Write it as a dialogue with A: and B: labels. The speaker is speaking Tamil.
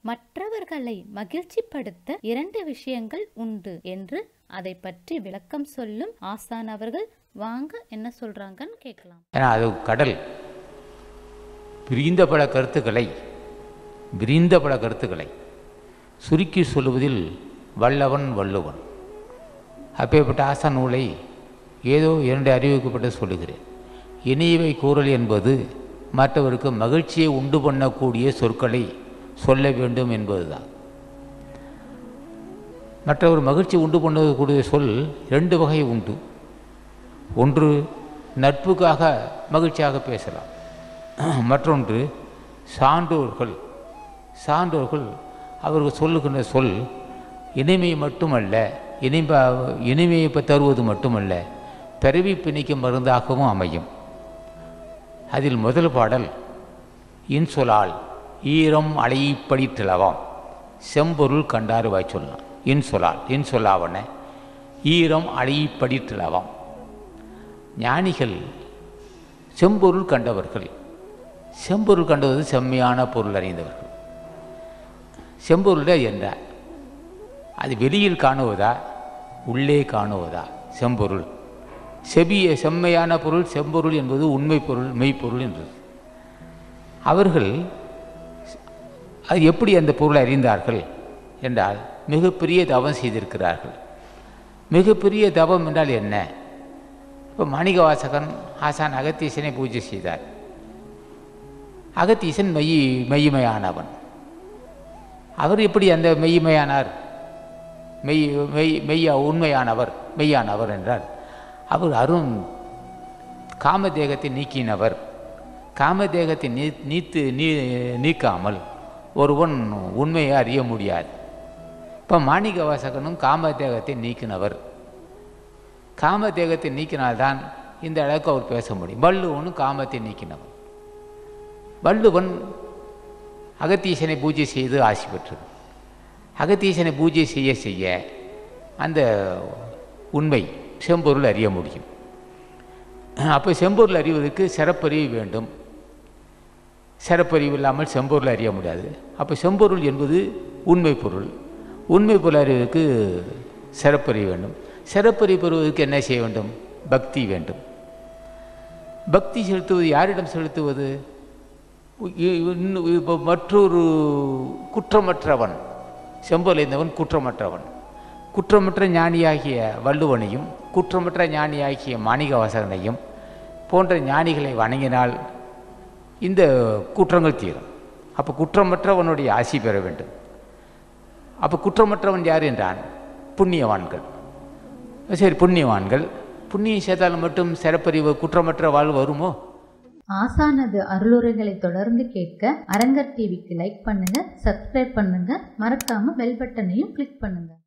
A: மற்றவர்களை மகிழ்ச்சிப்படுத்த இரண்டு விஷயங்கள் உண்டு என்று அதை பற்றி விளக்கம் சொல்லும் ஆசான் அவர்கள் வாங்க என்ன சொல்றாங்கன்னு கேட்கலாம்
B: ஏன்னா அது கடல் விரிந்த பல கருத்துக்களை விரிந்த பல கருத்துக்களை சுருக்கி சொல்லுவதில் வல்லவன் வள்ளுவன் அப்பேற்பட்ட ஆசா நூலை ஏதோ இரண்டு அறிவிக்கப்பட்டு சொல்லுகிறேன் இனியவை கூறல் என்பது மற்றவருக்கு மகிழ்ச்சியை உண்டு பண்ணக்கூடிய சொற்களை சொல்ல வேண்டும் என்பதுதான் மற்றவர் மகிழ்ச்சி உண்டு பண்ணக்கூடிய சொல் ரெண்டு வகை உண்டு ஒன்று நட்புக்காக மகிழ்ச்சியாக பேசலாம் மற்றொன்று சான்றோர்கள் சான்றோர்கள் அவர்கள் சொல்லுகின்ற சொல் இனிமை மட்டுமல்ல இனிம இனிமையை ப- தருவது மட்டுமல்ல பிறவி பிணிக்கும் மருந்தாகவும் அமையும் அதில் முதல் பாடல் இன்சொலால் ஈரம் அலைப்படி திளவாம் செம்பொருள் கண்டாறு வாய் சொல்லலாம் இன்சொலால் இன்சொல்லாவன ஈரம் அலைப்படி திளவாம் ஞானிகள் செம்பொருள் கண்டவர்கள் செம்பொருள் கண்டது செம்மையான பொருள் அறிந்தவர்கள் செம்பொருள் என்ன அது வெளியில் காணுவதா உள்ளே காணுவதா செம்பொருள் செபிய செம்மையான பொருள் செம்பொருள் என்பது உண்மை பொருள் மெய்ப்பொருள் என்றது அவர்கள் அது எப்படி அந்த பொருளை அறிந்தார்கள் என்றால் மிகப்பெரிய தவம் செய்திருக்கிறார்கள் மிகப்பெரிய தவம் என்றால் என்ன இப்போ மாணிகவாசகன் ஆசான் அகத்தீசனை பூஜை செய்தார் அகத்தீசன் மெய் மெய்மையானவன் அவர் எப்படி அந்த மெய்மையானார் மெய் மெய் மெய்யா உண்மையானவர் மெய்யானவர் என்றார் அவர் அருண் காமதேகத்தை நீக்கினவர் காமதேகத்தை நீ நீத்து நீ நீக்காமல் ஒருவன் உண்மையை அறிய முடியாது இப்போ மாணிக்க வாசகனும் காமதேகத்தை நீக்கினவர் காமதேகத்தை நீக்கினால்தான் இந்த அளவுக்கு அவர் பேச முடியும் வள்ளுவனும் காமத்தை நீக்கினவன் வள்ளுவன் அகத்தீசனை பூஜை செய்து ஆசி பெற்றது அகத்தீசனை பூஜை செய்ய செய்ய அந்த உண்மை செம்பொருள் அறிய முடியும் அப்போ செம்பொருள் அறிவதற்கு சிறப்பறிவு வேண்டும் சிறப்பறிவு இல்லாமல் செம்பொருள் அறிய முடியாது அப்போ செம்பொருள் என்பது உண்மை பொருள் உண்மை பொருள் அறிவதற்கு சிறப்பறிவு வேண்டும் சிறப்பறிவு பெறுவதற்கு என்ன செய்ய வேண்டும் பக்தி வேண்டும் பக்தி செலுத்துவது யாரிடம் செலுத்துவது இ- இன்னும் இப்போ மற்றொரு குற்றமற்றவன் செம்பொலைந்தவன் குற்றமற்றவன் குற்றமற்ற ஞானியாகிய வள்ளுவனையும் குற்றமற்ற ஞானியாகிய மாணிகவாசகனையும் போன்ற ஞானிகளை வணங்கினால் இந்த குற்றங்கள் தீரும் அப்போ குற்றமற்றவனுடைய ஆசி பெற வேண்டும் அப்போ குற்றமற்றவன் யார் என்றான் புண்ணியவான்கள் சரி புண்ணியவான்கள் புண்ணியம் சேர்த்தால் மட்டும் சிறப்பறிவு குற்றமற்ற வாழ்வு வருமோ
C: ஆசானது அருளுரைகளை தொடர்ந்து கேட்க அரங்கர் டிவிக்கு லைக் பண்ணுங்க சப்ஸ்கிரைப் பண்ணுங்க மறக்காம பெல் பட்டனையும் கிளிக் பண்ணுங்க